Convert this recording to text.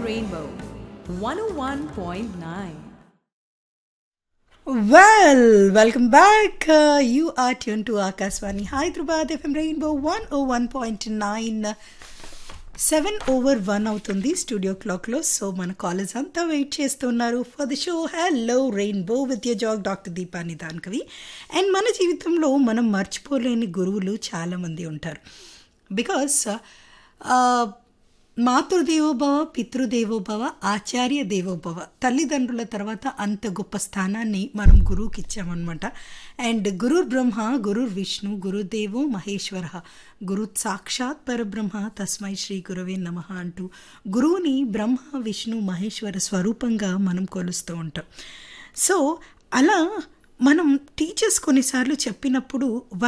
Rainbow 101.9. Well, welcome back. Uh, you are tuned to Akaswani Hyderabad FM Rainbow 101.9. Seven over one అవుతుంది studio క్లాక్లో so మన college అంతా wait చేస్తున్నారు for the show hello rainbow with your జాగ్ doctor Deepa నిదాన్కవి and మన జీవితంలో మనం మర్చిపోలేని గురువులు చాలామంది ఉంటారు బికాస్ మాతృదేవోభవ పితృదేవోభవ ఆచార్య దేవోభవ తల్లిదండ్రుల తర్వాత అంత గొప్ప స్థానాన్ని మనం గురువుకి ఇచ్చామన్నమాట అండ్ గురుర్ బ్రహ్మ గురుర్ విష్ణు గురుదేవో మహేశ్వర గురు సాక్షాత్ పరబ్రహ్మ తస్మై శ్రీ గురవే నమ అంటూ గురువుని బ్రహ్మ విష్ణు మహేశ్వర స్వరూపంగా మనం కొలుస్తూ ఉంటాం సో అలా మనం టీచర్స్ కొన్నిసార్లు చెప్పినప్పుడు